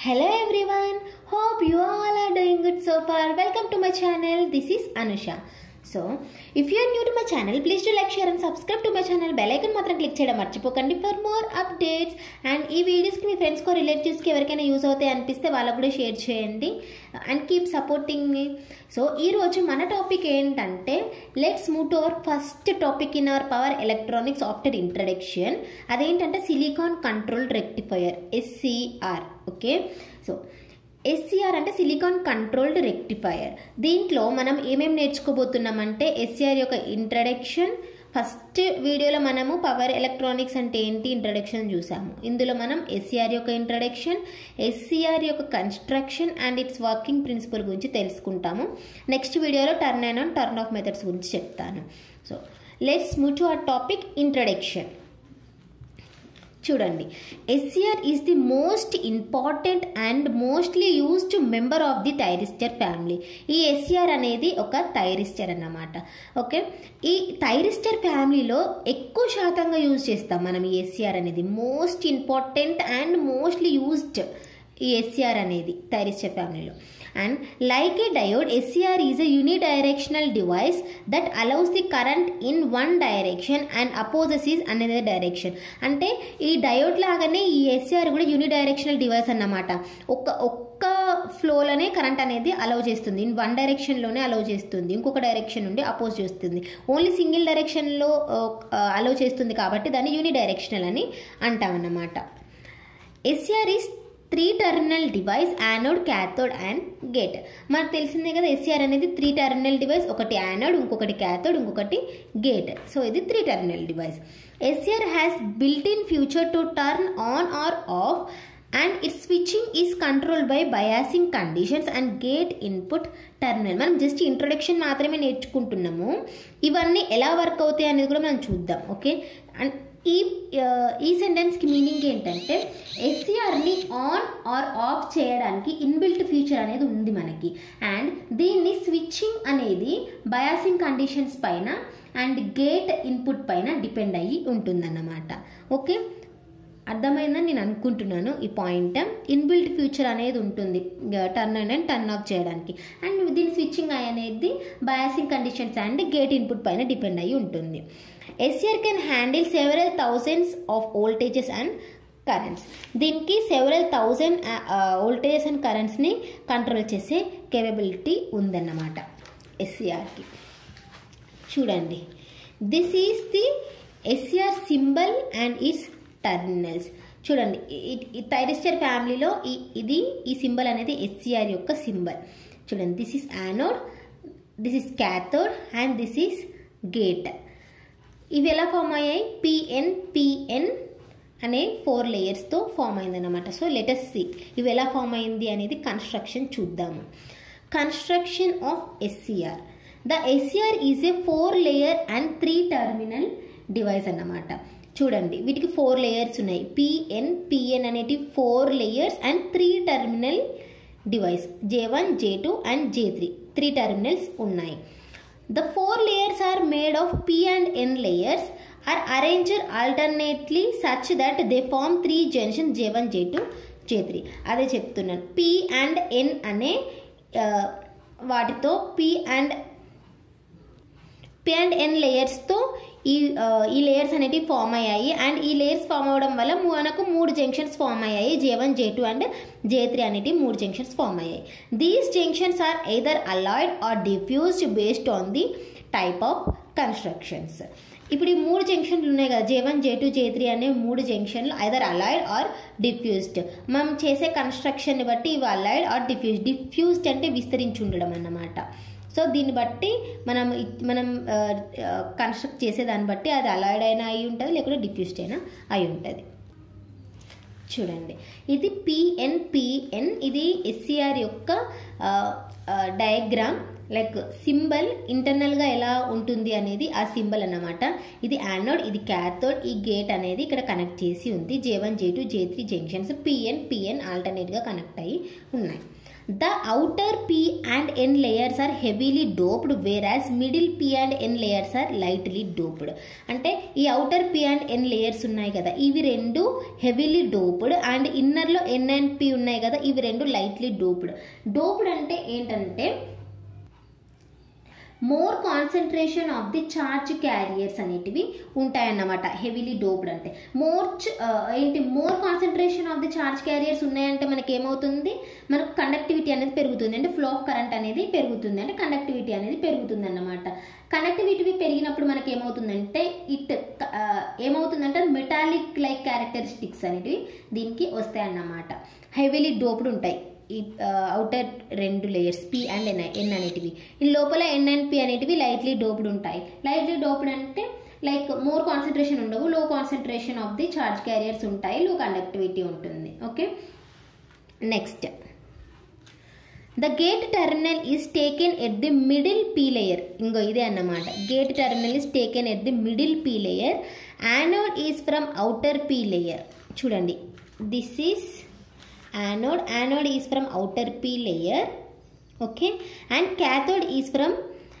Hello everyone, hope you all are doing good so far. Welcome to my channel. This is Anusha. So if you're new to my channel please to like share and subscribe to my channel bell icon మాత్రం click చేయడం మర్చిపోకండి for more updates and ఈ వీడియోస్కి మీ ఫ్రెండ్స్కో రిలేటివ్స్కి ఎవరికైనా use అవుతాయి అనిపిస్తే వాళ్ళకు కూడా షేర్ చేయండి అండ్ కీప్ సపోర్టింగ్ మీ సో ఈరోజు మన టాపిక్ ఏంటంటే let's move to our first topic in our power electronics after introduction అదేంటంటే silicon control rectifier SCR okay so SCR అంటే సిలికాన్ కంట్రోల్డ్ రెక్టిఫైయర్ దీంట్లో మనం ఏమేమి నేర్చుకోబోతున్నామంటే ఎస్సీఆర్ యొక్క ఇంట్రడక్షన్ ఫస్ట్ వీడియోలో మనము పవర్ ఎలక్ట్రానిక్స్ అంటే ఏంటి ఇంట్రడక్షన్ చూసాము ఇందులో మనం ఎస్సీఆర్ యొక్క ఇంట్రడక్షన్ ఎస్సీఆర్ యొక్క construction and its working principle గురించి తెలుసుకుంటాము నెక్స్ట్ వీడియోలో turn and on turn off methods గురించి చెప్తాను so let's move to our topic introduction చూడండి SCR is the most important and mostly used member of the thyristor family ఈ SCR అనేది ఒక thyristor అన్నమాట ఓకే ఈ థైరిస్టర్ ఫ్యామిలీలో ఎక్కువ శాతంగా యూజ్ చేస్తాం మనం ఈ ఎస్సిఆర్ అనేది most important and mostly used ఈ ఎస్సిఆర్ అనేది థైరిస్టర్ ఫ్యామిలీలో and like a diode SCR is a unidirectional device that allows the current in one direction and opposes is another direction అంటే ఈ డయోడ్ లాగానే ఈ ఎస్సిఆర్ కూడా unidirectional device అన్నమాట ఒక్క ఒక్క ఫ్లోలోనే కరెంట్ అనేది అలౌ చేస్తుంది ఇన్ వన్ డైరెక్షన్లోనే అలౌ చేస్తుంది ఇంకొక డైరెక్షన్ నుండి అపోజ్ చేస్తుంది ఓన్లీ సింగిల్ డైరెక్షన్లో అలౌ చేస్తుంది కాబట్టి దాన్ని యూని డైరెక్షనల్ అని అంటామన్నమాట SCR is three terminal device anode cathode and gate మనకు తెలిసిందే కదా ఎస్సిఆర్ అనేది త్రీ టెర్మినల్ డివైస్ ఒకటి యానోడ్ ఇంకొకటి క్యాథోడ్ ఇంకొకటి గేట్ సో ఇది three terminal device SCR has built in feature to turn on or off and its switching is control by biasing conditions and gate input terminal మనం just introduction మాత్రమే నేర్చుకుంటున్నాము ఇవన్నీ ఎలా work అవుతాయి అనేది కూడా మనం చూద్దాం ఓకే అండ్ ఈ ఈ సెంటెన్స్కి మీనింగ్ ఏంటంటే ఎస్సీఆర్ని ఆన్ ఆర్ ఆఫ్ చేయడానికి ఇన్బిల్ట్ ఫీచర్ అనేది ఉంది మనకి అండ్ దీన్ని స్విచ్చింగ్ అనేది బయాసింగ్ కండిషన్స్ పైన అండ్ గేట్ ఇన్పుట్ పైన డిపెండ్ అయ్యి ఉంటుందన్నమాట ఓకే అర్థమైందని నేను అనుకుంటున్నాను ఈ పాయింట్ ఇన్బిల్ట్ ఫ్యూచర్ అనేది ఉంటుంది turn on and turn off చేయడానికి అండ్ దీని స్విచ్చింగ్ అనేది biasing conditions and gate input పైన డిపెండ్ అయ్యి ఉంటుంది SR can handle several thousands of voltages and currents దీనికి సెవెరల్ థౌజండ్ వోల్టేజెస్ అండ్ కరెంట్స్ని కంట్రోల్ చేసే కేపబిలిటీ ఉందన్నమాట ఎస్సీఆర్కి చూడండి this is the SCR symbol and its terminals చూడండి ఈ థైరిస్టర్ ఫ్యామిలీలో ఈ ఇది ఈ సింబల్ అనేది ఎస్సీఆర్ యొక్క సింబల్ చూడండి this is anode this is cathode and this is gate ఇవి ఎలా ఫామ్ అయ్యాయి పిఎన్ పిఎన్ అనే ఫోర్ లేయర్స్తో ఫామ్ అయిందన్నమాట సో లెటస్ సి ఇవి ఎలా ఫామ్ అయింది అనేది కన్స్ట్రక్షన్ చూద్దాము construction of SCR the SCR is a four layer and three terminal device అన్నమాట చూడండి వీటికి ఫోర్ లేయర్స్ ఉన్నాయి పిఎన్ పిఎన్ అనేటి four layers and three terminal device J one J two and J three three terminals ఉన్నాయి The four layers are made of P and N layers are arranged alternately such that they form three junctions J1, J2, J3. అదే చెప్తున్నాను P and N అనే వాటితో P and P and N లేయర్స్తో ఈ ఈ layers అనేటివి form అయ్యాయి and ఈ లేయర్స్ ఫామ్ అవ్వడం వల్ల మనకు మూడు జంక్షన్స్ ఫామ్ అయ్యాయి J one J two and J three అనేటివి మూడు జంక్షన్స్ ఫామ్ అయ్యాయి these junctions are either alloyed or diffused based on the type of constructions ఇప్పుడు ఈ మూడు జంక్షన్లు ఉన్నాయి కదా J one J two J three అనే మూడు జంక్షన్లు ఐదర్ అలాయిడ్ ఆర్ డిఫ్యూజ్డ్ మనం చేసే కన్స్ట్రక్షన్ని బట్టి ఇవి అలాయిడ్ ఆర్ డిఫ్యూజ్డ్ డిఫ్యూజ్డ్ అంటే విస్తరించి ఉండడం అన్నమాట సో దీన్ని బట్టి మనం మనం కన్స్ట్రక్ట్ చేసే దాన్ని బట్టి అది అలాయిడ్ అయినా అయి ఉంటుంది లేకుంటే డిఫ్యూజ్డ్ అయినా అయి ఉంటుంది చూడండి ఇది పిఎన్ పిఎన్ ఇది ఎస్సీఆర్ యొక్క డయాగ్రామ్ లైక్ సింబల్ ఇంటర్నల్గా ఎలా ఉంటుంది అనేది ఆ సింబల్ అన్నమాట ఇది యానోడ్ ఇది క్యాథోడ్ ఈ గేట్ అనేది ఇక్కడ కనెక్ట్ చేసి ఉంది J one J two J three junctions PN PN ఆల్టర్నేట్గా కనెక్ట్ అయ్యి ఉన్నాయి the outer P and N layers are heavily doped whereas middle P and N layers are lightly doped అంటే ఈ outer P and N layers ఉన్నాయి కదా ఇవి రెండు heavily doped and ఇన్నర్లో ఎన్ అండ్ పి ఉన్నాయి కదా ఇవి రెండు లైట్లీ డోప్డ్ డోప్డ్ అంటే ఏంటంటే more concentration of the charge carriers అనేటివి ఉంటాయన్నమాట హెవీలీ డోప్డ్ అంటే మోర్ ఏంటి more concentration of the charge carriers ఉన్నాయంటే మనకి ఏమవుతుంది మనకు కండక్టివిటీ అనేది పెరుగుతుంది అంటే ఫ్లో ఆఫ్ కరెంట్ అనేది పెరుగుతుంది అంటే కండక్టివిటీ అనేది పెరుగుతుంది అన్నమాట కండక్టివిటీ పెరిగినప్పుడు మనకి ఏమవుతుందంటే ఇట్ ఏమవుతుందంటే మెటాలిక్ లైక్ క్యారెక్టరిస్టిక్స్ అనేటివి దీనికి వస్తాయి అన్నమాట హెవీలీ డోప్డ్ ఉంటాయి ఈ అవుటర్ రెండు layers P and N N అనేటివి ఈ లోపల ఎన్ అండ్ పి అనేటివి లైట్లీ డోప్డ్ ఉంటాయి లైట్లీ డోప్డ్ అంటే లైక్ మోర్ కాన్సన్ట్రేషన్ ఉండవు low concentration of the charge carriers ఉంటాయి లో కండక్టివిటీ ఉంటుంది okay next the gate terminal is taken at the middle P layer ఇంకో ఇదే అన్నమాట gate terminal is taken at the middle P layer anode is from outer P layer చూడండి this is anode anode is from outer p layer okay and cathode is from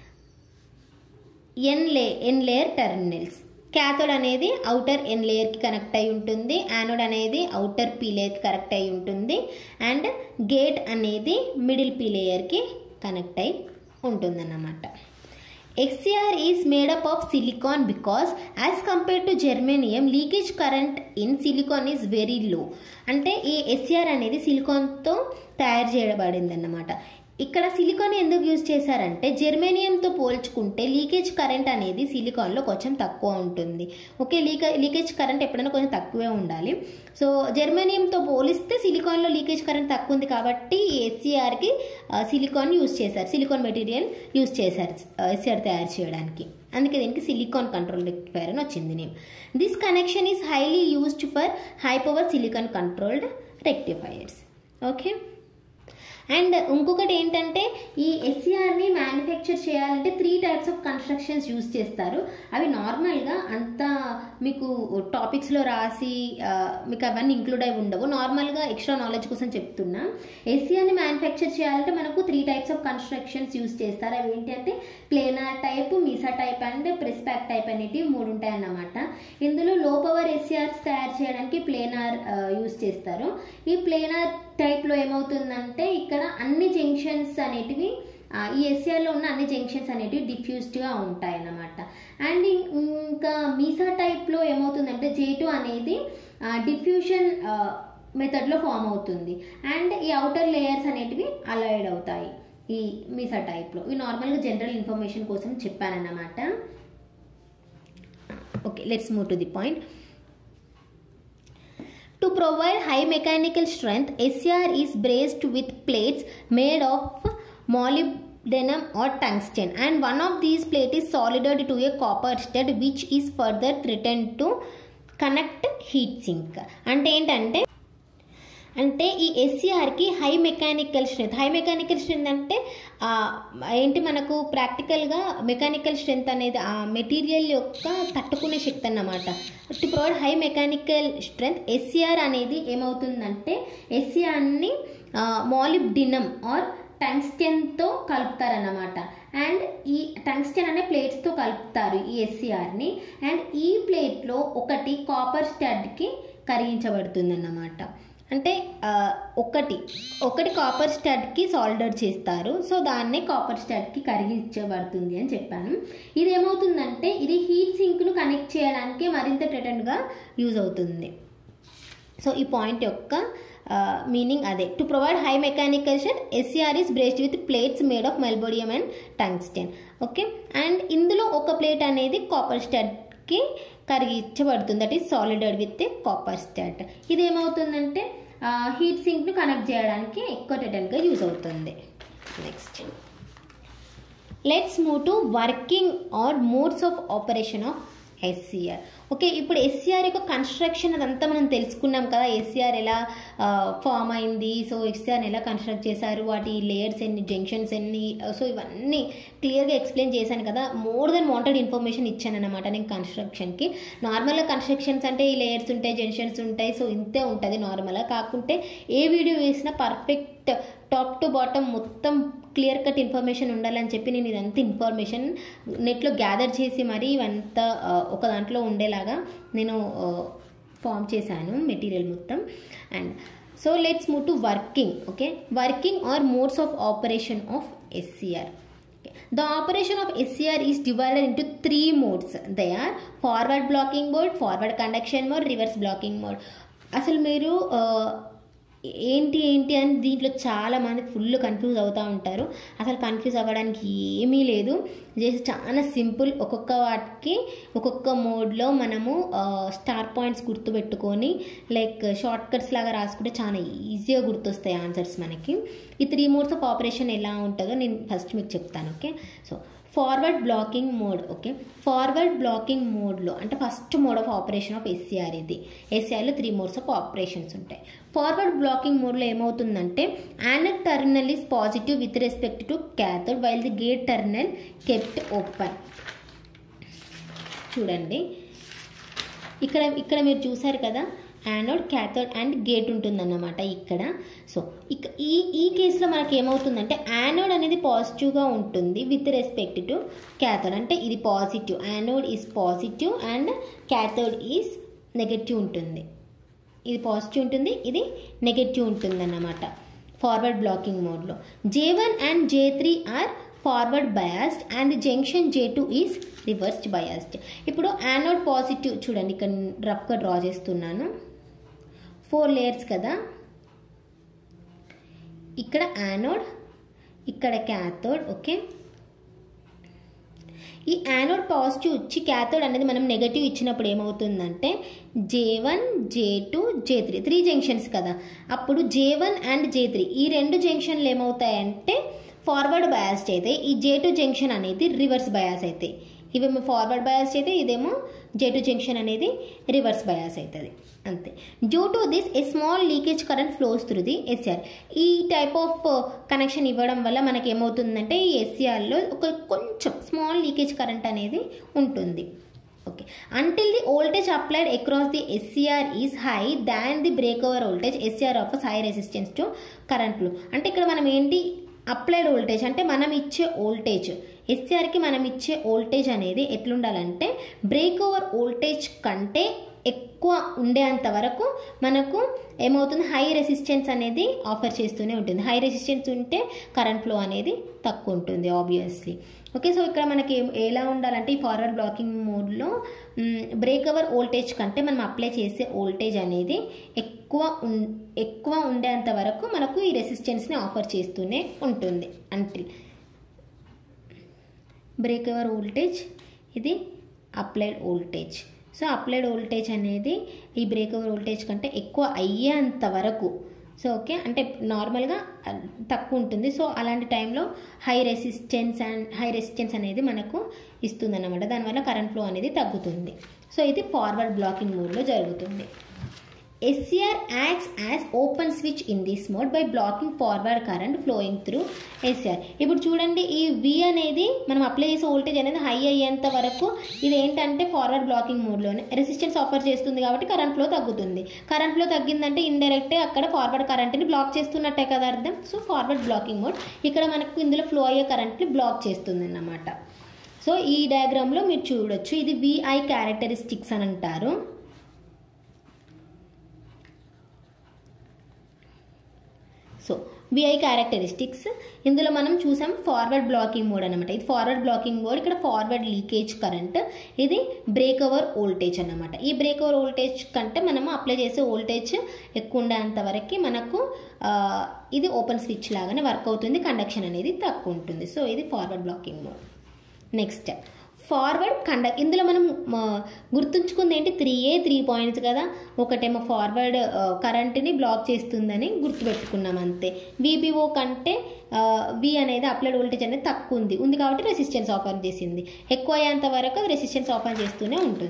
n lay n layer terminals cathode అనేది outer N లేయర్కి connect అయి ఉంటుంది anode అనేది outer P లేయర్కి connect అయి ఉంటుంది and gate అనేది మిడిల్ పీ లేయర్కి కనెక్ట్ అయి ఉంటుందన్నమాట XCR is made up of silicon because as compared to germanium leakage current in silicon is very low అంటే ఈ ఎస్సిఆర్ అనేది సిలికాన్తో తయారు చేయబడింది అన్నమాట ఇక్కడ సిలికాన్ ఎందుకు యూజ్ చేశారంటే జెర్మేనియంతో పోల్చుకుంటే లీకేజ్ కరెంట్ అనేది సిలికాన్లో కొంచెం తక్కువ ఉంటుంది ఓకే లీక లీకేజ్ కరెంట్ ఎప్పుడైనా కొంచెం తక్కువే ఉండాలి సో జెర్మేనియంతో పోలిస్తే సిలికాన్లో లీకేజ్ కరెంట్ తక్కువ ఉంది కాబట్టి ఎస్సీఆర్కి సిలికాన్ యూజ్ చేశారు సిలికాన్ మెటీరియల్ యూజ్ చేశారు ఎస్సీఆర్ తయారు చేయడానికి అందుకే దీనికి సిలికాన్ కంట్రోల్ రెక్టిఫైర్ అని వచ్చింది name this connection is highly used for high power silicon controlled rectifiers okay and ఇంకొకటి ఏంటంటే ఈ ఎస్సీఆర్ని మ్యానుఫ్యాక్చర్ చేయాలంటే three types of constructions use చేస్తారు అవి నార్మల్గా అంత మీకు టాపిక్స్లో రాసి ఆ, మీకు అవన్నీ ఇంక్లూడ్ అయి ఉండవు నార్మల్గా ఎక్స్ట్రా నాలెడ్జ్ కోసం చెప్తున్నా ఎస్సీఆర్ని మ్యానుఫ్యాక్చర్ చేయాలంటే మనకు three types of constructions use చేస్తారు అవి ఏంటంటే planar type mesa type and press pack type అనేటివి మూడు ఉంటాయి అన్నమాట ఇందులో లో పవర్ ఎస్సీఆర్స్ తయారు చేయడానికి ప్లేనార్ యూస్ చేస్తారు ఈ ప్లేనార్ టైప్లో ఏమవుతుందంటే ఇక్కడ అన్ని జంక్షన్స్ అనేటివి ఆ, ఈ ఎస్ఆర్లో ఉన్న అన్ని జంక్షన్స్ అనేటివి డిఫ్యూజ్డ్గా ఉంటాయి అన్నమాట అండ్ ఇం- ఇంకా మీసా టైప్లో ఏమవుతుందంటే జేటు అనేది డిఫ్యూషన్ మెథడ్లో ఫామ్ అవుతుంది అండ్ ఈ అవుటర్ లేయర్స్ అనేటివి అలైడ్ అవుతాయి ఈ మీసా టైప్లో ఇవి నార్మల్గా జనరల్ ఇన్ఫర్మేషన్ కోసం చెప్పానన్నమాట okay let's move to the point To provide high mechanical strength, SCR is braced with plates made of molybdenum or tungsten and one of these plate is soldered to a copper stud which is further threatened to connect heat sink. అంటే ఏంటంటే అంటే ఈ ఎస్సీఆర్కి high mechanical strength high mechanical strength అంటే ఆ, ఏంటి మనకు ప్రాక్టికల్గా మెకానికల్ స్ట్రెంత్ అనేది ఆ మెటీరియల్ యొక్క తట్టుకునే శక్తి అన్నమాట to provide high mechanical strength SCR అనేది ఏమవుతుందంటే ఎస్సీఆర్ని మాలిబ్డినం ఆర్ టంగ్స్టెన్తో కలుపుతారన్నమాట అండ్ ఈ టంగ్స్టెన్ అనే ప్లేట్స్తో కలుపుతారు ఈ ఎస్సీఆర్ని అండ్ ఈ ప్లేట్లో ఒకటి కాపర్ స్టడ్కి కరిగించబడుతుంది అన్నమాట అంటే ఆ, ఒకటి ఒకటి కాపర్ స్టడ్కి సాల్డర్ చేస్తారు సో దాన్నే కాపర్ స్టడ్కి కరిగించబడుతుంది అని చెప్పాను ఇది ఏమవుతుందంటే ఇది హీట్ సింక్ను కనెక్ట్ చేయడానికి మరింత ట్రెటెండ్గా యూజ్ అవుతుంది సో ఈ పాయింట్ యొక్క మీనింగ్ అదే to provide high mechanical shed SCR is brazed with plates made of molybdenum and tungsten okay and ఇందులో ఒక ప్లేట్ అనేది కాపర్ స్టడ్కి కరిగించబడుతుంది that is soldered with copper stud ఇది ఏమవుతుందంటే హీట్ సింక్ను కనెక్ట్ చేయడానికి ఎక్కువ టెటన్గా యూజ్ అవుతుంది next let's move to working or modes of operation of SCR okay ఇప్పుడు ఎస్సీఆర్ యొక్క కన్స్ట్రక్షన్ అదంతా మనం తెలుసుకున్నాం కదా ఎస్సీఆర్ ఎలా ఫామ్ అయింది సో ఎస్సీఆర్ ఎలా కన్స్ట్రక్ట్ చేశారు వాటి లేయర్స్ ఎన్ని జంక్షన్స్ ఎన్ని సో ఇవన్నీ క్లియర్గా ఎక్స్ప్లెయిన్ చేశాను కదా మోర్ దెన్ వాంటెడ్ ఇన్ఫర్మేషన్ ఇచ్చాను అనమాట నేను కన్స్ట్రక్షన్కి నార్మల్గా కన్స్ట్రక్షన్స్ అంటే ఈ లేయర్స్ ఉంటాయి జంక్షన్స్ ఉంటాయి సో ఇంతే ఉంటుంది నార్మల్గా కాకుంటే ఏ వీడియో వేసినా పర్ఫెక్ట్ టాప్ టు బాటమ్ మొత్తం క్లియర్ కట్ ఇన్ఫర్మేషన్ ఉండాలని చెప్పి నేను ఇదంతా ఇన్ఫర్మేషన్ నెట్లో గ్యాదర్ చేసి మరీ ఇవంతా ఆ, ఒక దాంట్లో ఉండేలాగా నేను ఫామ్ చేశాను మెటీరియల్ మొత్తం and so let's move to working okay working or modes of operation of SCR The operation of SCR is divided into three modes. They are forward blocking mode, forward conduction mode, reverse blocking mode. అసలు మీరు ఆ, ఏంటి ఏంటి అని దీంట్లో చాలా మంది full confuse అవుతూ ఉంటారు అసలు కన్ఫ్యూజ్ అవ్వడానికి ఏమీ లేదు జస్ట్ చాలా సింపుల్ ఒక్కొక్క వాటికి ఒక్కొక్క మోడ్లో మనము స్టార్ పాయింట్స్ గుర్తుపెట్టుకొని లైక్ షార్ట్ కట్స్ లాగా రాసుకుంటే చాలా ఈజీగా గుర్తొస్తాయి ఆన్సర్స్ మనకి ఈ త్రీ మోడ్స్ ఆఫ్ ఆపరేషన్ ఎలా ఉంటుందో నేను ఫస్ట్ మీకు చెప్తాను okay so forward blocking mode okay forward blocking మోడ్లో అంటే first mode of operation of SCR ఇది ఎస్సీఆర్లో త్రీ మోడ్స్ ఆఫ్ ఆపరేషన్స్ ఉంటాయి ఫార్వర్డ్ బ్లాకింగ్ మోడ్లో ఏమవుతుందంటే anode terminal is positive with respect to cathode while the gate terminal kept open చూడండి ఇక్కడ ఇక్కడ మీరు చూసారు కదా యానోడ్ క్యాథోడ్ అండ్ గేట్ ఉంటుందన్నమాట ఇక్కడ సో ఇక ఈ ఈ కేసులో మనకి ఏమవుతుందంటే యానోడ్ అనేది పాజిటివ్గా ఉంటుంది విత్ రెస్పెక్ట్ టు క్యాథోడ్ అంటే ఇది positive anode is positive and cathode is negative ఉంటుంది ఇది పాజిటివ్ ఉంటుంది ఇది నెగటివ్ ఉంటుంది అన్నమాట ఫార్వర్డ్ బ్లాకింగ్ మోడ్లో J one and J three are forward biased and junction J two is reversed biased ఇప్పుడు యానోడ్ పాజిటివ్ చూడండి ఇక్కడ రఫ్గా డ్రా చేస్తున్నాను ఫోర్ లేయర్స్ కదా ఇక్కడ యానోడ్ ఇక్కడ క్యాథోడ్ ఓకే ఈ యానోడ్ పాజిటివ్ ఇచ్చి క్యాథోడ్ అనేది మనం నెగటివ్ ఇచ్చినప్పుడు ఏమవుతుందంటే J one J two J three three junctions కదా అప్పుడు J one and J three ఈ రెండు జంక్షన్లు ఏమవుతాయంటే ఫార్వర్డ్ బయాస్ అయితే ఈ జే టూ జంక్షన్ అనేది రివర్స్ బయాస్ అవుతాయి ఇవేమో ఫార్వర్డ్ బయాస్ అయితే ఇదేమో జే టూ జంక్షన్ అనేది రివర్స్ బయాస్ అవుతుంది అంతే due to this a small leakage current flows through the SR ఈ టైప్ ఆఫ్ కనెక్షన్ ఇవ్వడం వల్ల మనకి ఏమవుతుందంటే ఈ ఎస్ఆర్లో ఒక కొంచెం స్మాల్ లీకేజ్ కరెంట్ అనేది ఉంటుంది okay until the voltage applied across the SCR is high than the break over voltage SCR off high resistance to కరెంట్లు అంటే ఇక్కడ మనం ఏంటి అప్లైడ్ వోల్టేజ్ అంటే మనం ఇచ్చే వోల్టేజ్ ఎస్సీఆర్కి మనం ఇచ్చే వోల్టేజ్ అనేది ఎట్లుండాలంటే బ్రేక్ ఓవర్ వోల్టేజ్ కంటే ఎక్కువ ఉండేంత వరకు మనకు ఏమవుతుంది హై రెసిస్టెన్స్ అనేది ఆఫర్ చేస్తూనే ఉంటుంది హై రెసిస్టెన్స్ ఉంటే కరెంట్ ఫ్లో అనేది తక్కువ ఉంటుంది ఆబ్వియస్లీ ఓకే సో ఇక్కడ మనకి ఏం- ఎలా ఉండాలంటే ఈ ఫార్వర్డ్ బ్లాకింగ్ మోడ్లో బ్రేక్ అవర్ వోల్టేజ్ కంటే మనం అప్లై చేసే వోల్టేజ్ అనేది ఎక్కువ ఉన్ ఎక్కువ ఉండేంత వరకు మనకు ఈ రెసిస్టెన్స్ని ఆఫర్ చేస్తూనే ఉంటుంది అంటిల్ బ్రేక్ అవర్ వోల్టేజ్ ఇది applied voltage so applied voltage అనేది ఈ బ్రేక్ ఓవర్ వోల్టేజ్ కంటే ఎక్కువ అయ్యేంత వరకు సో ఓకే అంటే నార్మల్గా ఆ, తక్కువ ఉంటుంది సో అలాంటి టైంలో high resistance and high resistance అనేది మనకు ఇస్తుంది అనమాట దానివల్ల కరెంట్ ఫ్లో అనేది తగ్గుతుంది సో ఇది ఫార్వర్డ్ బ్లాకింగ్ మోడ్లో జరుగుతుంది SCR acts as open switch in this mode by blocking forward current flowing through SCR. ఇప్పుడు చూడండి ఈ V అనేది మనం అప్లై చేసే వోల్టేజ్ అనేది హై అయ్యేంత వరకు ఇది ఏంటంటే ఫార్వర్డ్ బ్లాకింగ్ మోడ్లోనే రెసిస్టెన్స్ ఆఫర్ చేస్తుంది కాబట్టి కరెంట్ ఫ్లో తగ్గుతుంది కరెంట్ ఫ్లో తగ్గిందంటే ఇండైరెక్ట్ అక్కడ ఫార్వర్డ్ కరెంట్ని బ్లాక్ చేస్తున్నట్టే కదా అర్థం సో ఫార్వర్డ్ బ్లాకింగ్ మోడ్ ఇక్కడ మనకు ఇందులో ఫ్లో అయ్యే కరెంట్ని బ్లాక్ చేస్తుంది అన్నమాట సో ఈ డయాగ్రామ్లో మీరు చూడొచ్చు ఇది విఐ క్యారెక్టరిస్టిక్స్ అని అంటారు సో విఐ క్యారెక్టరిస్టిక్స్ ఇందులో మనం చూసాం ఫార్వర్డ్ బ్లాకింగ్ మోడ్ అనమాట ఇది ఫార్వర్డ్ బ్లాకింగ్ మోడ్ ఇక్కడ ఫార్వర్డ్ లీకేజ్ కరెంట్ ఇది బ్రేక్ ఓవర్ వోల్టేజ్ అనమాట ఈ బ్రేక్ ఓవర్ వోల్టేజ్ కంటే మనము అప్లై చేసే వోల్టేజ్ ఎక్కువ ఉండేంత వరకు మనకు ఆ, ఇది ఓపెన్ స్విచ్ లాగానే వర్క్ అవుతుంది కండక్షన్ అనేది తక్కువ ఉంటుంది సో ఇది forward blocking mode next forward conduct ఇందులో మనం ఆ, గుర్తుంచుకుంది ఏంటి త్రీ ఏ త్రీ పాయింట్స్ కదా ఒకటేమో ఫార్వర్డ్ కరెంట్ని బ్లాక్ చేస్తుందని గుర్తుపెట్టుకున్నాం అంతే విబిఓ కంటే వి అనేది అప్లైడ్ వోల్టేజ్ అనేది తక్కువ ఉంది ఉంది కాబట్టి రెసిస్టెన్స్ ఆఫర్ చేసింది ఎక్కువ అయ్యేంత వరకు అది రెసిస్టెన్స్ ఆఫర్ చేస్తూనే ఉంటుంది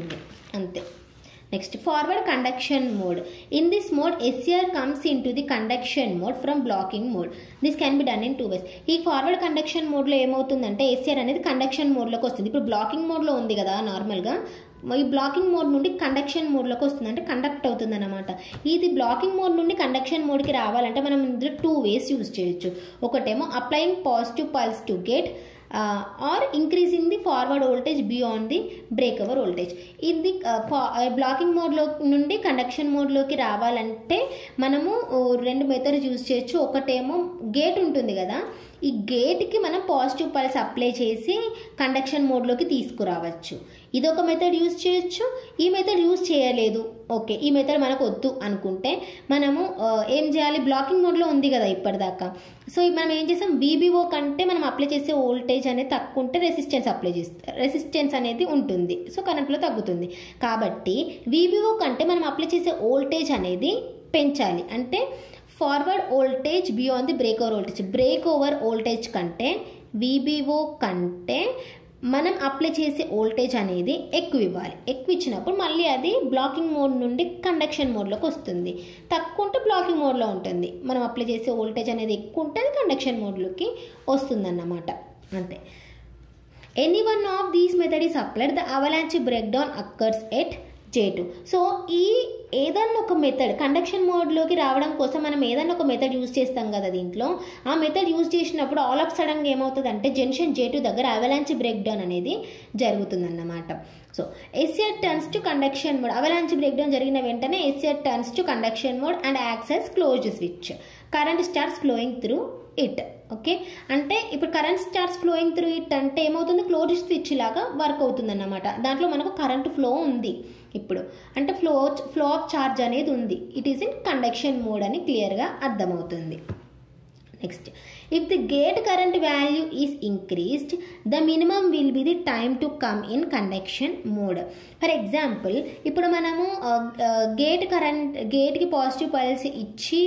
అంతే next forward conduction mode in this mode SR comes into the conduction mode from blocking mode this can be done in two ways ఈ ఫార్వర్డ్ కండక్షన్ మోడ్లో ఏమవుతుందంటే ఎస్ఆర్ అనేది కండక్షన్ మోడ్లోకి వస్తుంది ఇప్పుడు బ్లాకింగ్ మోడ్లో ఉంది కదా నార్మల్గా ఈ బ్లాకింగ్ మోడ్ నుండి కండక్షన్ మోడ్లోకి వస్తుంది అంటే కండక్ట్ అవుతుంది అనమాట ఇది బ్లాకింగ్ మోడ్ నుండి కండక్షన్ మోడ్కి రావాలంటే మనం ఇందులో టూ వేస్ యూజ్ చేయొచ్చు ఒకటేమో applying positive pulse to gate or increasing the forward voltage beyond the break over voltage ఇది బ్లాకింగ్ మోడ్లో నుండి కండక్షన్ మోడ్లోకి రావాలంటే మనము ఓ, రెండు మెథడ్స్ యూజ్ చేయొచ్చు ఒకటేమో గేట్ ఉంటుంది కదా ఈ గేట్కి మనం పాజిటివ్ పల్స్ అప్లై చేసి కండక్షన్ మోడ్లోకి తీసుకురావచ్చు ఇది ఒక మెథడ్ యూజ్ చేయొచ్చు ఈ మెథడ్ యూజ్ చేయలేదు ఓకే ఈ మెథడ్ మనకు వద్దు అనుకుంటే మనము ఆ, ఏం చేయాలి బ్లాకింగ్ మోడ్లో ఉంది కదా ఇప్పటిదాకా సో మనం ఏం చేస్తాం బీబీఓ కంటే మనం అప్లై చేసే వోల్టేజ్ అనేది తక్కువ ఉంటే రెసిస్టెన్స్ అప్లై చేస్తాం రెసిస్టెన్స్ అనేది ఉంటుంది సో కరెంట్లో తగ్గుతుంది కాబట్టి బీబీఓ కంటే మనం అప్లై చేసే వోల్టేజ్ అనేది పెంచాలి అంటే forward voltage beyond the break over voltage break over voltage కంటే వీబీఓ కంటే మనం అప్లై చేసే వోల్టేజ్ అనేది ఎక్కువ ఇవ్వాలి ఎక్కువ ఇచ్చినప్పుడు మళ్ళీ అది బ్లాకింగ్ మోడ్ నుండి కండక్షన్ మోడ్లోకి వస్తుంది తక్కువ ఉంటే బ్లాకింగ్ మోడ్లో ఉంటుంది మనం అప్లై చేసే వోల్టేజ్ అనేది ఎక్కువ ఉంటే అది కండక్షన్ మోడ్లోకి వస్తుందన్నమాట అంతే any one of these method is applied the avalanche break breakdown occurs at J two so ఈ ఏదన్నా ఒక మెథడ్ కండక్షన్ మోడ్లోకి రావడం కోసం మనం ఏదన్నా ఒక మెథడ్ యూజ్ చేస్తాం కదా దీంట్లో ఆ మెథడ్ యూజ్ చేసినప్పుడు ఆల్ ఆఫ్ సడన్గా ఏమవుతుంది అంటే జంక్షన్ జే టూ దగ్గర అవలాంచ్ బ్రేక్ డౌన్ అనేది జరుగుతుందన్నమాట so SR turns to conduction mode avalanche break breakdown జరిగిన వెంటనే SR turns to conduction mode and acts as close switch current starts flowing through it okay అంటే ఇప్పుడు current starts flowing through it అంటే ఏమవుతుంది close switch లాగా work అవుతుంది అన్నమాట దాంట్లో మనకు కరెంట్ ఫ్లో ఉంది ఇప్పుడు అంటే ఫ్లో ఫ్లో ఆఫ్ ఛార్జ్ అనేది ఉంది it is in conduction mode అని క్లియర్గా అర్థమవుతుంది next if the gate current value is increased the minimum will be the time to come in conduction mode for example ఇప్పుడు మనము గేట్ కరెంట్ గేట్కి positive pulse ఇచ్చి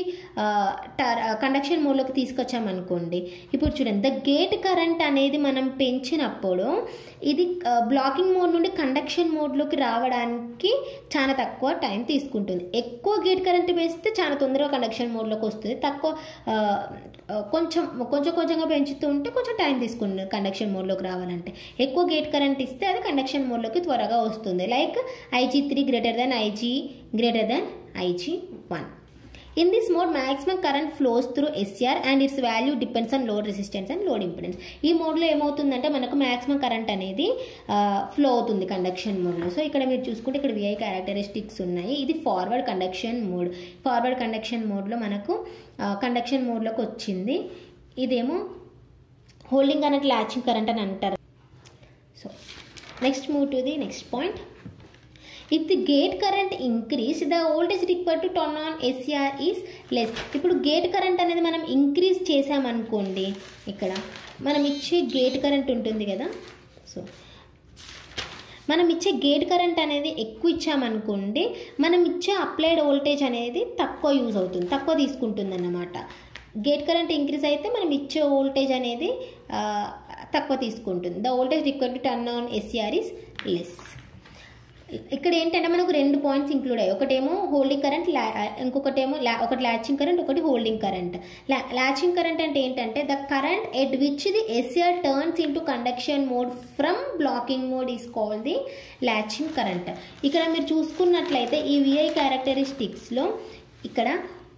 conduction మోడ్లోకి తీసుకొచ్చామనుకోండి ఇప్పుడు చూడండి ద గేట్ కరెంట్ అనేది మనం పెంచినప్పుడు ఇది బ్లాకింగ్ మోడ్ నుండి కండక్షన్ మోడ్లోకి రావడానికి చాలా తక్కువ టైం తీసుకుంటుంది ఎక్కువ గేట్ కరెంట్ వేస్తే చాలా తొందరగా కండక్షన్ మోడ్లోకి వస్తుంది తక్కువ ఆ, ఆ, కొంచెం కొంచెం కొంచెంగా పెంచుతూ ఉంటే కొంచెం టైం తీసుకుంటుంది కండక్షన్ మోడ్లోకి రావాలంటే ఎక్కువ గేట్ కరెంట్ ఇస్తే అది కండక్షన్ మోడ్లోకి త్వరగా వస్తుంది like IG three greater than IG greater than IG one in this mode maximum current flows through SR and its value depends on load resistance and load impedance ఈ మోడ్లో ఏమవుతుందంటే మనకు maximum current అనేది flow అవుతుంది conduction మోడ్లో so ఇక్కడ మీరు చూసుకుంటే ఇక్కడ విఐ క్యారెక్టరిస్టిక్స్ ఉన్నాయి ఇది forward conduction mode forward conduction మోడ్లో మనకు కండక్షన్ మోడ్లోకి వచ్చింది ఇదేమో హోల్డింగ్ కరెంట్ లాచింగ్ కరెంట్ అని అంటారు so next move to the next point if the gate current increase the voltage require to turn on SR is less ఇప్పుడు gate current అనేది మనం ఇంక్రీజ్ చేసామనుకోండి ఇక్కడ మనం ఇచ్చే గేట్ కరెంట్ ఉంటుంది కదా సో మనం ఇచ్చే గేట్ కరెంట్ అనేది ఎక్కువ ఇచ్చామనుకోండి మనం ఇచ్చే అప్లైడ్ వోల్టేజ్ అనేది తక్కువ యూజ్ అవుతుంది తక్కువ తీసుకుంటుంది అన్నమాట గేట్ కరెంట్ ఇంక్రీజ్ అయితే మనం ఇచ్చే వోల్టేజ్ అనేది ఆ, తక్కువ తీసుకుంటుంది the voltage require to turn on SR is less ఇక్కడ ఏంటంటే మనకు రెండు పాయింట్స్ ఇంక్లూడ్ అయ్యాయి ఒకటేమో హోల్డింగ్ కరెంట్ ఇంకొకటేమో లా ఒకటి లాచింగ్ కరెంట్ ఒకటి హోల్డింగ్ కరెంట్ లాచింగ్ కరెంట్ అంటే ఏంటంటే the current at which the SR turns into conduction mode from blocking mode is call the latching current ఇక్కడ మీరు చూసుకున్నట్లయితే ఈ విఐ క్యారెక్టరిస్టిక్స్లో ఇక్కడ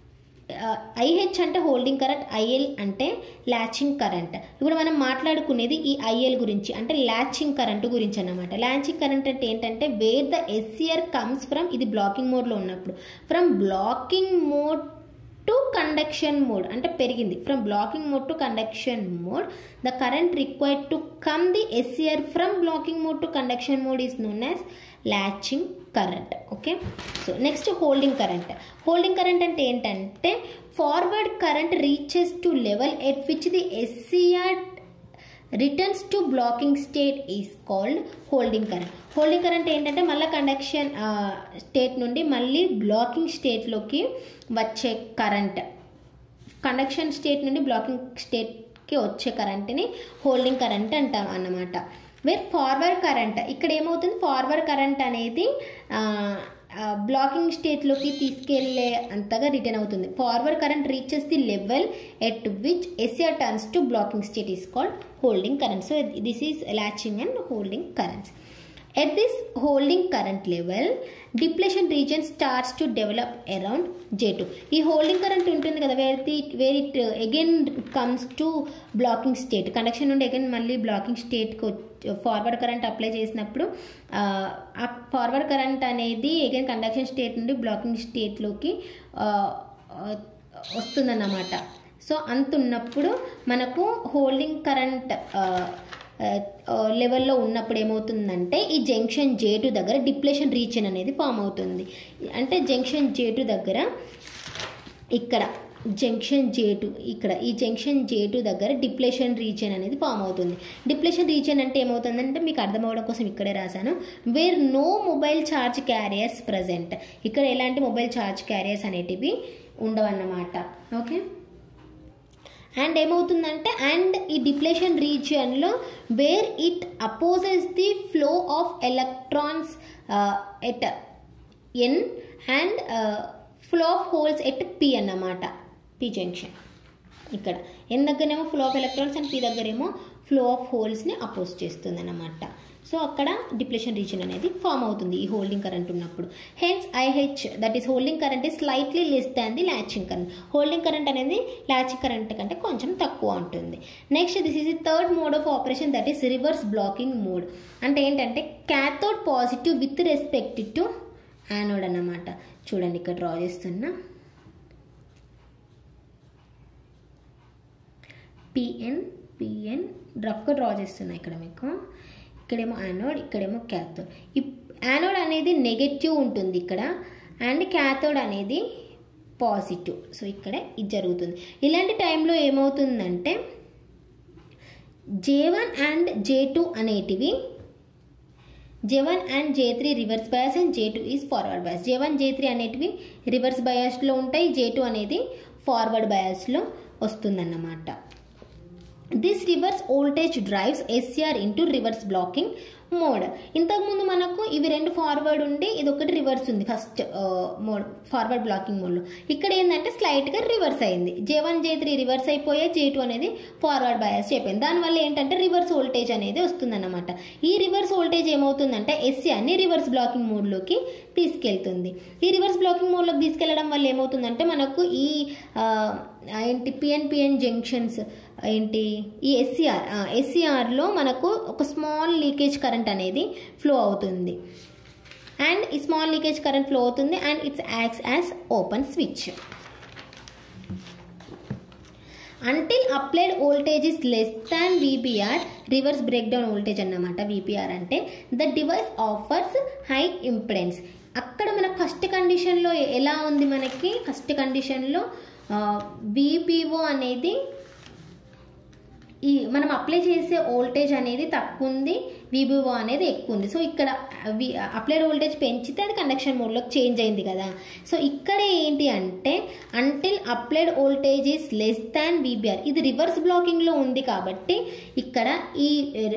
ఐహెచ్ అంటే హోల్డింగ్ కరెంట్ ఐఎల్ అంటే లాచింగ్ కరెంట్ ఇప్పుడు మనం మాట్లాడుకునేది ఈ ఐఎల్ గురించి అంటే లాచింగ్ కరెంట్ గురించి అన్నమాట లాచింగ్ కరెంట్ అంటే ఏంటంటే where the SCR comes from ఇది బ్లాకింగ్ మోడ్లో ఉన్నప్పుడు from blocking mode to conduction mode అంటే పెరిగింది from blocking mode to conduction mode the current required to come the SCR from blocking mode to conduction mode is known as latching current okay so next holding current holding current అంటే ఏంటంటే forward current reaches to level at which the SCR returns to blocking state is called holding current holding current ఏంటంటే మళ్ళీ conduction state నుండి మళ్ళీ blocking స్టేట్లోకి వచ్చే current conduction state నుండి blocking స్టేట్కి వచ్చే కరెంట్ని హోల్డింగ్ కరెంట్ అంటాం అన్నమాట వేర్ ఫార్వర్డ్ కరెంట్ ఇక్కడ ఏమవుతుంది ఫార్వర్డ్ కరెంట్ అనేది బ్లాకింగ్ స్టేట్లోకి తీసుకెళ్లే అంతగా రిటర్న్ అవుతుంది forward current reaches the level at which SR turns to blocking state is called holding current so this is latching and holding currents At this holding current level, depletion region starts to develop around J2. ఈ holding current ఉంటుంది కదా where the where it again comes to blocking state conduction నుండి again మళ్ళీ blocking స్టేట్కి forward current apply చేసినప్పుడు ఆ forward current అనేది again conduction state నుండి బ్లాకింగ్ స్టేట్లోకి వస్తుందన్నమాట సో అంత ఉన్నప్పుడు మనకు హోల్డింగ్ కరెంట్ లెవెల్లో ఉన్నప్పుడు ఏమవుతుందంటే ఈ జంక్షన్ జే టూ దగ్గర డిప్లేషన్ రీజన్ అనేది ఫామ్ అవుతుంది అంటే జంక్షన్ జే టూ దగ్గర ఇక్కడ జంక్షన్ జే టూ ఇక్కడ ఈ జంక్షన్ జే టూ దగ్గర డిప్లేషన్ రీజన్ అనేది ఫామ్ అవుతుంది డిప్లేషన్ రీజన్ అంటే ఏమవుతుందంటే మీకు అర్థం అవ్వడం కోసం ఇక్కడే రాశాను where no mobile charge carriers present ఇక్కడ ఎలాంటి మొబైల్ ఛార్జ్ క్యారియర్స్ అనేటివి ఉండవన్నమాట ఓకే అండ్ ఏమవుతుందంటే అండ్ ఈ డిప్లేషన్ రీజియన్లో where it opposes the flow of electrons at N and flow of holes at P అన్నమాట పి జంక్షన్ ఇక్కడ ఎన్ దగ్గరేమో flow of electrons and P దగ్గరేమో flow of హోల్స్ని oppose చేస్తుంది అన్నమాట సో అక్కడ డిప్రెషన్ రీజన్ అనేది ఫామ్ అవుతుంది ఈ హోల్డింగ్ కరెంట్ ఉన్నప్పుడు hence IH that is holding current is slightly less than the latching current holding current అనేది ల్యాచింగ్ కరెంట్ కంటే కొంచెం తక్కువ ఉంటుంది next this is the third mode of operation that is reverse blocking mode అంటే ఏంటంటే cathode positive with respect to anode అన్నమాట చూడండి ఇక్కడ డ్రా చేస్తున్నా పిఎన్ పిఎన్ రఫ్గా డ్రా చేస్తున్నా ఇక్కడ మీకు ఇక్కడేమో యానోడ్ ఇక్కడేమో క్యాథోడ్ ఈ యానోడ్ అనేది నెగటివ్ ఉంటుంది ఇక్కడ అండ్ క్యాథోడ్ అనేది పాజిటివ్ సో ఇక్కడ ఇది జరుగుతుంది ఇలాంటి టైంలో ఏమవుతుందంటే J one and J two అనేటివి J one and J three reverse bias and J two is forward bias J one J three అనేటివి రివర్స్ బయాస్లో ఉంటాయి జే టూ అనేది ఫార్వర్డ్ బయాస్లో వస్తుందన్నమాట this reverse voltage drives SR into reverse blocking mode ఇంతకుముందు మనకు ఇవి రెండు ఫార్వర్డ్ ఉండి ఇది ఒకటి రివర్స్ ఉంది ఫస్ట్ మోడ్ ఫార్వర్డ్ బ్లాకింగ్ మోడ్లో ఇక్కడ ఏంటంటే స్లైట్గా రివర్స్ అయింది J one J three reverse అయిపోయే జే టూ అనేది ఫార్వర్డ్ బయాస్ అయిపోయింది దానివల్ల ఏంటంటే రివర్స్ వోల్టేజ్ అనేది వస్తుందన్నమాట ఈ రివర్స్ వోల్టేజ్ ఏమవుతుందంటే ఎస్ఆర్ని రివర్స్ బ్లాకింగ్ మోడ్లోకి తీసుకెళ్తుంది ఈ రివర్స్ బ్లాకింగ్ మోడ్లోకి తీసుకెళ్లడం వల్ల ఏమవుతుందంటే మనకు ఈ ఏంటి పిఎన్ పిఎన్ జంక్షన్స్ ఏంటి ఈ ఎస్సీఆర్ ఎస్సీఆర్లో మనకు ఒక స్మాల్ లీకేజ్ కరెంట్ అనేది ఫ్లో అవుతుంది అండ్ ఈ స్మాల్ లీకేజ్ కరెంట్ ఫ్లో అవుతుంది and it's acts as open switch until applied voltage is less than VBR reverse break down voltage అన్నమాట వీపీఆర్ అంటే the device offers high impedance అక్కడ మన first కండిషన్లో ఎలా ఉంది మనకి ఫస్ట్ కండిషన్లో విపిఓ అనేది ఈ మనం అప్లై చేసే వోల్టేజ్ అనేది తక్కువ ఉంది విబిఓ అనేది ఎక్కువ ఉంది సో ఇక్కడ అప్లైడ్ వోల్టేజ్ పెంచితే అది కండక్షన్ మోడ్లోకి చేంజ్ అయింది కదా సో ఇక్కడ ఏంటి అంటే until applied voltage is less than VBR ఇది రివర్స్ బ్లాకింగ్లో ఉంది కాబట్టి ఇక్కడ ఈ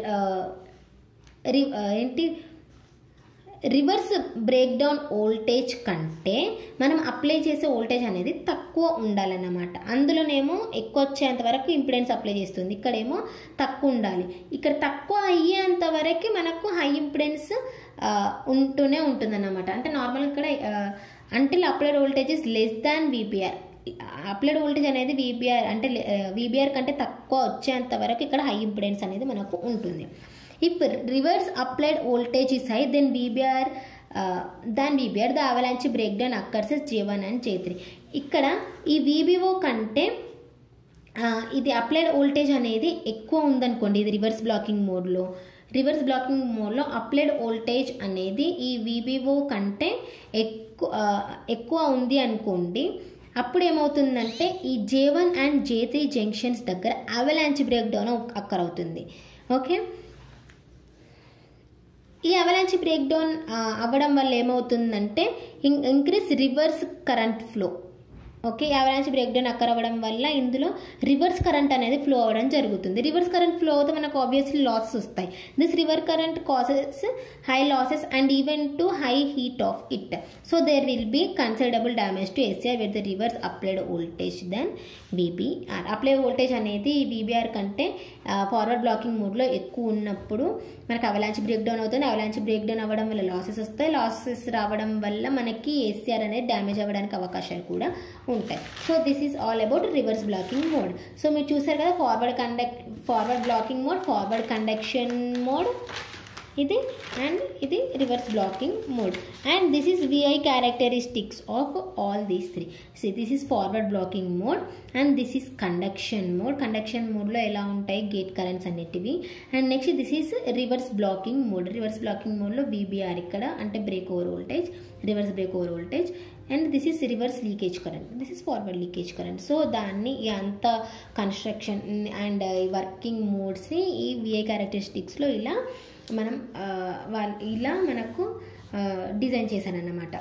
ఏంటి రివర్స్ బ్రేక్ డౌన్ వోల్టేజ్ కంటే మనం అప్లై చేసే వోల్టేజ్ అనేది తక్కువ ఉండాలన్నమాట అందులోనేమో ఎక్కువ వచ్చేంత వరకు ఇంపిడెన్స్ అప్లై చేస్తుంది ఇక్కడేమో తక్కువ ఉండాలి ఇక్కడ తక్కువ అయ్యేంత వరకు మనకు హై ఇంపిడెన్స్ ఉంటూనే ఉంటుందన్నమాట అంటే నార్మల్ ఇక్కడ until applied voltage is less than VPR applied voltage అనేది వీబీఆర్ అంటే వీబీఆర్ కంటే తక్కువ వచ్చేంత వరకు ఇక్కడ హై ఇంపిడెన్స్ అనేది మనకు ఉంటుంది if reverse applied voltage is high then VBR than VBR the avalanche break down occurs J one and J three ఇక్కడ ఈ వీబీఓ కంటే ఇది అప్లైడ్ వోల్టేజ్ అనేది ఎక్కువ ఉందనుకోండి ఇది రివర్స్ బ్లాకింగ్ మోడ్లో రివర్స్ బ్లాకింగ్ మోడ్లో అప్లైడ్ వోల్టేజ్ అనేది ఈ వీబీఓ కంటే ఎక్కువ ఎక్కువ ఉంది అనుకోండి అప్పుడు ఏమవుతుందంటే ఈ J one and J three junctions దగ్గర అవలాంచ్ బ్రేక్ డౌన్ అక్కరవుతుంది ఓకే ఈ అవలాంచి బ్రేక్ డౌన్ అవ్వడం వల్ల ఏమవుతుందంటే increase reverse current flow okay avalanche break down occur అవ్వడం వల్ల ఇందులో రివర్స్ కరెంట్ అనేది ఫ్లో అవ్వడం జరుగుతుంది రివర్స్ కరెంట్ ఫ్లో అవుతే మనకు ఆబ్వియస్లీ లాసెస్ వస్తాయి this river current causes high losses and even to high heat of it so there will be considerable damage to SR with the reverse applied voltage then VBR apply voltage అనేది VBR కంటే forward blocking మోడ్లో ఎక్కువ ఉన్నప్పుడు మనకి avalanche break down అవుతుంది avalanche break down అవ్వడం వల్ల losses వస్తాయి లాసెస్ రావడం వల్ల మనకి ఏసీఆర్ అనేది డ్యామేజ్ అవ్వడానికి అవకాశాలు కూడా ఉంటాయి so this is all about reverse blocking mode so మీరు చూసారు కదా forward conduct forward blocking mode forward conduction mode ఇది అండ్ ఇది reverse blocking mode and this is VI characteristics of all these three so this is forward blocking mode and this is conduction mode conduction మోడ్లో ఎలా ఉంటాయి gate currents అన్నిటివి and next this is reverse blocking mode reverse blocking మోడ్లో BBR ఇక్కడ అంటే break over voltage reverse break over voltage and this is reverse leakage current this is forward leakage current so దాన్ని ఈ అంత construction and working మోడ్స్ని ఈ VI క్యారెక్టరిస్టిక్స్లో ఇలా మనం వాళ్ళు ఇలా మనకు డిజైన్ చేశానన్నమాట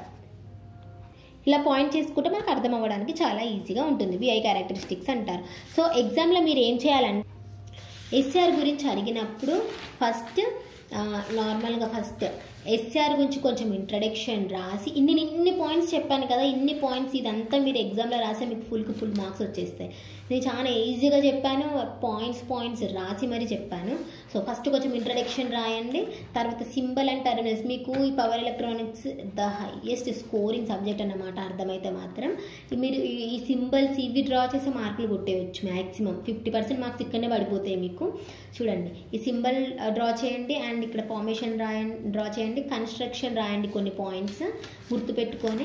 ఇలా పాయింట్ చేసుకుంటే మనకు అర్థం అవ్వడానికి చాలా ఈజీగా ఉంటుంది విఐ క్యారెక్టరిస్టిక్స్ అంటారు సో ఎగ్జామ్లో మీరు ఏం చేయాలంటే ఎస్ఆర్ గురించి అడిగినప్పుడు ఫస్ట్ నార్మల్గా ఫస్ట్ ఎస్ఆర్ గురించి కొంచెం ఇంట్రడక్షన్ రాసి ఇన్ని ఇన్ని పాయింట్స్ చెప్పాను కదా ఇన్ని పాయింట్స్ ఇదంతా మీరు ఎగ్జామ్లో రాస్తే మీకు ఫుల్కి ఫుల్ మార్క్స్ వచ్చేస్తాయి నేను చాలా ఈజీగా చెప్పాను పాయింట్స్ పాయింట్స్ రాసి మరీ చెప్పాను సో ఫస్ట్ కొంచెం ఇంట్రడక్షన్ రాయండి తర్వాత సింబల్ అండ్ టర్మినల్స్ మీకు ఈ power electronics the highest scoring subject అన్నమాట అర్థమైతే మాత్రం మీరు ఈ సింబల్స్ ఇవి డ్రా చేసే మార్కులు కొట్టేయచ్చు మ్యాక్సిమం ఫిఫ్టీ పర్సెంట్ మార్క్స్ ఇక్కడనే పడిపోతాయి మీకు చూడండి ఈ సింబల్ డ్రా చేయండి అండ్ ఇక్కడ ఫార్మేషన్ రాయండి డ్రా చేయండి కన్స్ట్రక్షన్ రాయండి కొన్ని పాయింట్స్ గుర్తుపెట్టుకొని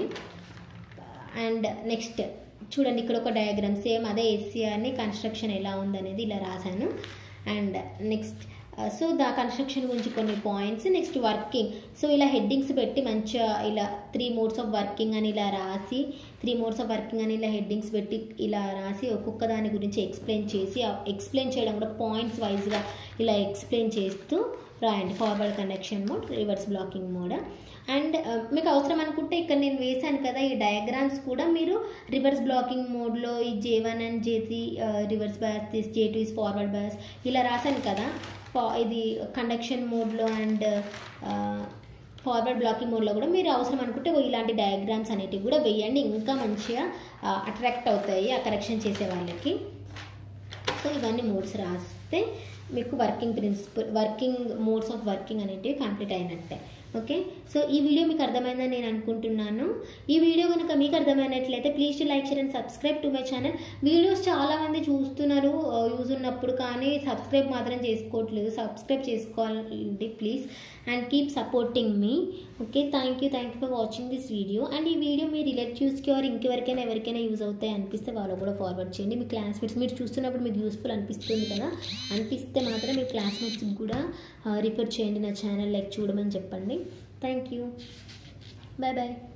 అండ్ నెక్స్ట్ చూడండి ఇక్కడ ఒక డయాగ్రామ్ సేమ్ అదే ఎస్సీఆర్ని కన్స్ట్రక్షన్ ఎలా ఉందనేది ఇలా రాశాను and next so the construction గురించి కొన్ని పాయింట్స్ నెక్స్ట్ వర్కింగ్ సో ఇలా హెడ్డింగ్స్ పెట్టి మంచిగా ఇలా త్రీ మోడ్స్ ఆఫ్ వర్కింగ్ అని ఇలా రాసి త్రీ మోడ్స్ ఆఫ్ వర్కింగ్ అని ఇలా హెడ్డింగ్స్ పెట్టి ఇలా రాసి ఒక్కొక్క దాని గురించి ఎక్స్ప్లెయిన్ చేసి ఎక్స్ప్లెయిన్ చేయడం కూడా పాయింట్స్ వైజ్గా ఇలా ఎక్స్ప్లెయిన్ చేస్తూ రాయండి forward connection mode reverse blocking mode and మీకు అవసరం అనుకుంటే ఇక్కడ నేను వేశాను కదా ఈ డయాగ్రామ్స్ కూడా మీరు రివర్స్ బ్లాకింగ్ మోడ్లో ఈ J one and J three reverse bias this J two is forward bias ఇలా రాశాను కదా ఇది కండక్షన్ మోడ్లో అండ్ ఫార్వర్డ్ బ్లాకింగ్ మోడ్లో కూడా మీరు అవసరం అనుకుంటే ఇలాంటి డయాగ్రామ్స్ అనేటివి కూడా వేయండి ఇంకా మంచిగా అట్రాక్ట్ అవుతాయి ఆ కరెక్షన్ చేసే వాళ్ళకి సో ఇవన్నీ మోడ్స్ రాస్తే మీకు working principle working modes of working అనేటివి కంప్లీట్ అయినట్టే ఓకే సో ఈ వీడియో మీకు అర్థమైందని నేను అనుకుంటున్నాను ఈ వీడియో కనుక మీకు అర్థమైనట్లయితే please to like share and subscribe to my channel videos చాలామంది చూస్తున్నారు యూజ్ ఉన్నప్పుడు కానీ సబ్స్క్రైబ్ మాత్రం చేసుకోవట్లేదు సబ్స్క్రైబ్ చేసుకోవాలండి ప్లీజ్ అండ్ కీప్ సపోర్టింగ్ మీ okay thank you thank you for watching this video and ఈ వీడియో మీ రిలేటివ్స్కి ఆర్ ఇంకెవరికైనా ఎవరికైనా యూజ్ అవుతాయి అనిపిస్తే వాళ్ళు కూడా ఫార్వర్డ్ చేయండి మీ క్లాస్మేట్స్ మీరు చూస్తున్నప్పుడు మీకు యూస్ఫుల్ అనిపిస్తుంది కదా అనిపిస్తే మాత్రం మీ క్లాస్మేట్స్కి కూడా రిఫర్ చేయండి నా ఛానల్ లైక్ చూడమని చెప్పండి థ్యాంక్ యూ బాయ్ బాయ్